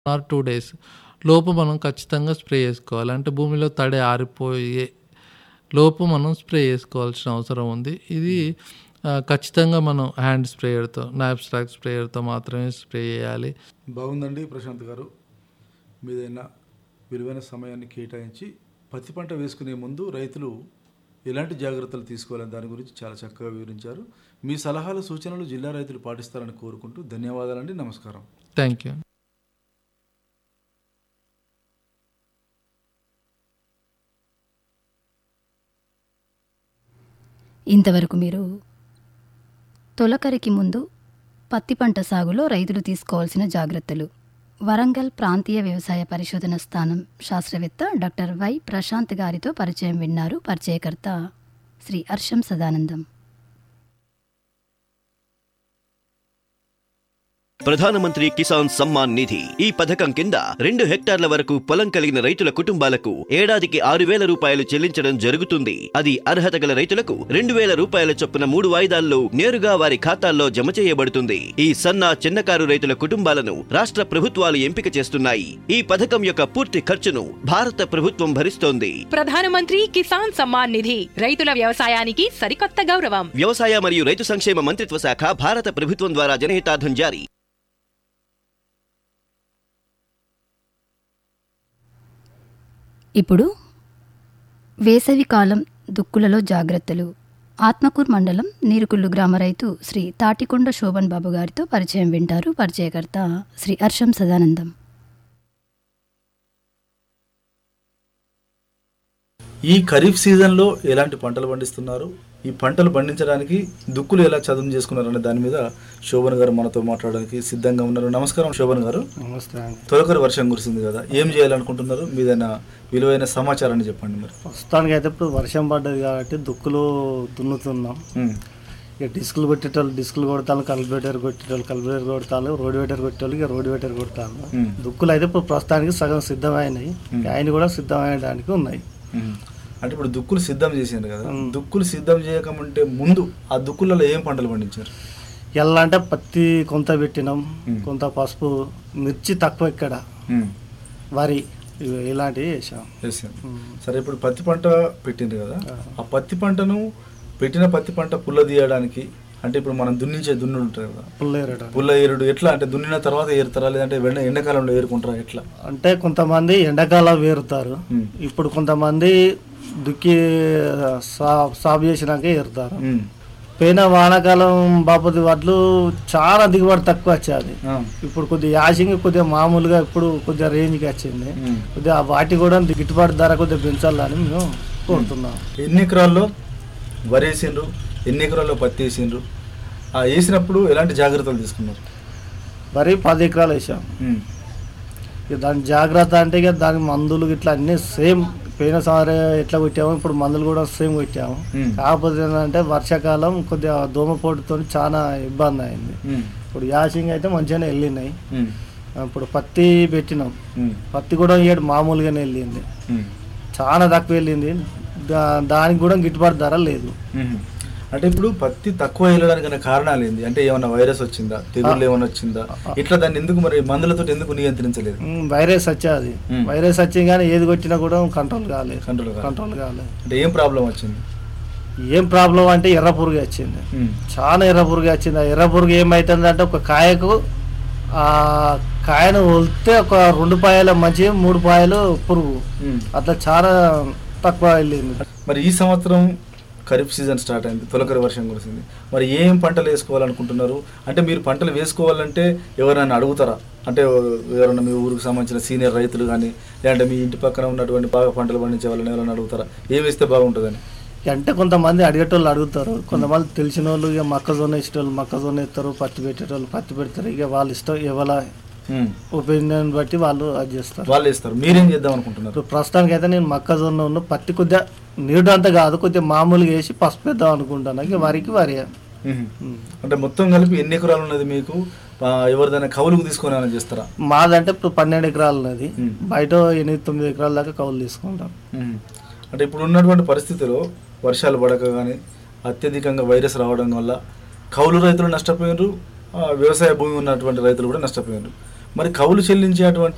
Are two days లోపు మనం ఖచ్చితంగా స్ప్రే చేసుకోవాలి అంటే భూమిలో తడి ఆరిపోయే లోపు మనం స్ప్రే చేసుకోవాల్సిన అవసరం ఉంది ఇది ఆ, ఖచ్చితంగా మనం హ్యాండ్ స్ప్రేయర్తో నాప్స్ట్రాక్ స్ప్రేయర్తో మాత్రమే స్ప్రే చేయాలి బాగుందండి ప్రశాంత్ గారు మీదైనా విలువైన సమయాన్ని కేటాయించి పత్తి పంట వేసుకునే ముందు రైతులు ఎలాంటి జాగ్రత్తలు తీసుకోవాలని దాని గురించి చాలా చక్కగా వివరించారు మీ సలహాలు సూచనలు జిల్లా రైతులు పాటిస్తారని కోరుకుంటూ ధన్యవాదాలండి నమస్కారం థ్యాంక్ యూ ఇంతవరకు మీరు తొలకరికి ముందు పత్తి పంట సాగులో రైతులు తీసుకోవాల్సిన జాగ్రత్తలు వరంగల్ ప్రాంతీయ వ్యవసాయ పరిశోధన స్థానం శాస్త్రవేత్త డాక్టర్ వై ప్రశాంత్ గారితో పరిచయం విన్నారు పరిచయకర్త శ్రీ హర్షం సదానందం ప్రధానమంత్రి కిసాన్ సమ్మాన్ నిధి ఈ పథకం కింద రెండు హెక్టార్ల వరకు పొలం కలిగిన రైతుల కుటుంబాలకు ఏడాదికి ఆరు వేల రూపాయలు చెల్లించడం జరుగుతుంది అది అర్హత గల రైతులకు రెండు వేల రూపాయల చొప్పున మూడు వాయిదాల్లో నేరుగా వారి ఖాతాల్లో జమ చేయబడుతుంది ఈ సన్న చిన్నకారు రైతుల కుటుంబాలను రాష్ట్ర ప్రభుత్వాలు ఎంపిక చేస్తున్నాయి ఈ పథకం యొక్క పూర్తి ఖర్చును భారత ప్రభుత్వం భరిస్తోంది ప్రధానమంత్రి కిసాన్ సమ్మాన్ నిధి రైతుల వ్యవసాయానికి సరికొత్త గౌరవం వ్యవసాయ మరియు రైతు సంక్షేమ మంత్రిత్వ శాఖ భారత ప్రభుత్వం ద్వారా జనహితార్థం జారీ ఇప్పుడు వేసవి కాలం దుక్కులలో జాగ్రత్తలు ఆత్మకూర్ మండలం నీరుకుళ్ళు గ్రామ రైతు శ్రీ తాటికొండ శోభన్ బాబు గారితో పరిచయం వింటారు పరిచయకర్త శ్రీ హర్షం సదానందం ఈ ఖరీఫ్ సీజన్లో ఎలాంటి పంటలు పండిస్తున్నారు ఈ పంటలు పండించడానికి దుక్కులు ఎలా చదువు చేసుకున్నారు అనే దాని మీద శోభన్ గారు మనతో మాట్లాడడానికి సిద్ధంగా ఉన్నారు నమస్కారం శోభన్ గారు నమస్తే అండి తొలకరి వర్షం కురిసింది కదా ఏం చేయాలనుకుంటున్నారు మీదైనా విలువైన సమాచారాన్ని చెప్పండి మరి ప్రస్తుతానికి అయితే ఇప్పుడు వర్షం పడ్డది కాబట్టి దుక్కులు దున్నుతున్నాం ఉమ్, ఇక డిస్కులు కొట్టేటోళ్ళు డిస్కులు కొడతాను కల్పివేటర్ కొట్టేటోళ్ళు కల్పివేటర్ కొడతాను రోడ్ వేటర్ కొట్టేటోళ్ళు ఇక రోడ్ వేటర్ కొడతాను ఉమ్, దుక్కులు అయితే ఇప్పుడు ప్రస్తుతానికి సగం సిద్ధమైనాయి ఇక ఆయన కూడా సిద్ధమయ్యడానికి ఉన్నాయి ఉమ్. అంటే ఇప్పుడు దుక్కులు సిద్ధం చేసిండ్రు కదా దుక్కులు సిద్ధం చేయకముంటే ముందు ఆ దుక్కులలో ఏం పంటలు పండించారు ఎలా అంటే పత్తి కొంత పెట్టినాం కొంత పసుపు మిర్చి తక్కువ ఇక్కడ ఉమ్, వరి ఇవి ఇలాంటివి వేసాం వేసారు సరే ఇప్పుడు పత్తి పంట పెట్టిండ్రు కదా ఆ పత్తి పంటను పెట్టిన పత్తి పంట పుల్ల తీయడానికి అంటే ఇప్పుడు మనం దున్నించే దున్నుడు ఉంటుంది కదా పుల్లేరట పుల్ల ఏరుడు ఎట్లా అంటే దున్నిన తర్వాత ఏరుతారా లేదంటే వెంట ఎండాకాలంలో ఏరుకుంటారా ఎట్లా అంటే కొంతమంది ఎండాకాలం వేరుతారు ఉమ్. ఇప్పుడు కొంతమంది దుక్కి సా- సాగు చేసినాక ఏరుతారు ఉమ్, పోయిన వానాకాలం బాపతి వడ్లు చాలా దిగుబడి తక్కువ వచ్చేది ఆ, ఇప్పుడు కొద్దిగా యాసింగ్ కొద్దిగా మామూలుగా ఇప్పుడు కొద్దిగా రేంజ్కి వచ్చింది ఉమ్. కొద్దిగా వాటి కూడా గిట్టుబాటు ధర కొద్దిగా పెంచాలని మేము కోరుతున్నాం ఎన్ని ఎకరాల్లో వరి వేసిండ్రు ఎన్ని ఎకరాల్లో పత్తి వేసిండ్రు ఆ వేసినప్పుడు ఎలాంటి జాగ్రత్తలు తీసుకున్నారు వరి పది ఎకరాలు వేసాం ఉమ్, ఇక దాని జాగ్రత్త అంటే ఇక దాని మందులు ఇట్లా అన్నీ సేమ్ పోయిన సారి ఎట్లా కొట్టాము ఇప్పుడు మందులు కూడా సేమ్ కొట్టాము ఉమ్, కాకపోతే ఏంటంటే వర్షాకాలం కొద్దిగా దోమపోటుతో చాలా ఇబ్బంది అయింది ఉమ్, ఇప్పుడు యాసింగ్ అయితే మంచిగానే వెళ్ళినాయి ఉమ్, ఇప్పుడు పత్తి పెట్టినాం ఉమ్, పత్తి కూడా ఏడు మామూలుగానే వెళ్ళింది ఉమ్, చాలా తక్కువ వెళ్ళింది దా దానికి కూడా గిట్టుబాటు ధర లేదు ఉమ్. అంటే ఇప్పుడు పత్తి తక్కువ వెళ్ళడానికి గల కారణాలు ఏంది అంటే ఏమన్నా వైరస్ వచ్చిందా తెగుళ్ళు ఏమైనా వచ్చిందా ఇట్లా దాన్ని ఎందుకు మరి మందులతో ఎందుకు నియంత్రించలేదు ఉమ్, వైరస్ వచ్చేది ఉమ్. వైరస్ వచ్చి కానీ ఏది కొట్టినా కూడా కంట్రోల్ కాలేదు కంట్రోల్ కాదు. కంట్రోల్ కాలేదు అంటే ఏం ప్రాబ్లం వచ్చింది ఏం ప్రాబ్లం అంటే ఎర్ర పురుగు వచ్చింది ఉమ్, చాలా ఎర్ర పురుగు వచ్చింది ఆ ఎర్ర పురుగు ఏమవుతుంది అంటే ఒక కాయకు ఆ కాయను వలితే ఒక రెండు పాయలు మంచి మూడు పాయలు పురుగు ఉమ్. అట్లా చాలా తక్కువ వెళ్ళింది మరి ఈ సంవత్సరం ఖరీఫ్ సీజన్ స్టార్ట్ అయింది తొలకరి వర్షం కురిసింది మరి ఏం పంటలు వేసుకోవాలనుకుంటున్నారు అంటే మీరు పంటలు వేసుకోవాలంటే ఎవరైనా అడుగుతారా అంటే ఎవరైనా మీ ఊరికి సంబంధించిన సీనియర్ రైతులు కానీ లేదంటే మీ ఇంటి పక్కన ఉన్నటువంటి బాగా పంటలు పండించే వాళ్ళని ఎవరైనా అడుగుతారా ఏం వేస్తే బాగుంటుందని అంటే కొంతమంది అడిగేటోళ్ళు అడుగుతారు కొంతమంది తెలిసిన వాళ్ళు ఇక మొక్కజొన్న ఇష్టోళ్ళు మొక్కజొన్న ఎత్తారు పత్తి పెట్టేటోళ్ళు పత్తి పెడతారు ఇక వాళ్ళ ఇష్టం ఎవరి ఉమ్. ఒపీనియన్ బట్టి వాళ్ళు అది చేస్తారు వాళ్ళు వేస్తారు మీరేం చేద్దాం అనుకుంటున్నారు ఇప్పుడు ప్రస్తుతానికి అయితే నేను మొక్కజొన్న ఉన్న పత్తి కొద్దిగా నీడు అంత కాదు కొద్దిగా మామూలుగా వేసి పసుపు వేద్దాం అనుకుంటాను ఇక వరికి వరి ఉమ్. అంటే మొత్తం కలిపి ఎన్ని ఎకరాలు ఉన్నది మీకు ఆ, ఎవరిదైనా కవులుకు తీసుకొని ఏమైనా చేస్తారా మాదంటే ఇప్పుడు పన్నెండు ఎకరాలు ఉన్నది ఉమ్. బయట ఎనిమిది తొమ్మిది ఎకరాల దాకా కౌలు తీసుకుంటాం ఉమ్. అంటే ఇప్పుడు ఉన్నటువంటి పరిస్థితిలో వర్షాలు పడక కానీ అత్యధికంగా వైరస్ రావడం వల్ల కౌలు రైతులు నష్టపోయినారు ఆ, వ్యవసాయ భూమి ఉన్నటువంటి రైతులు కూడా నష్టపోయినారు మరి కౌలు చెల్లించేటువంటి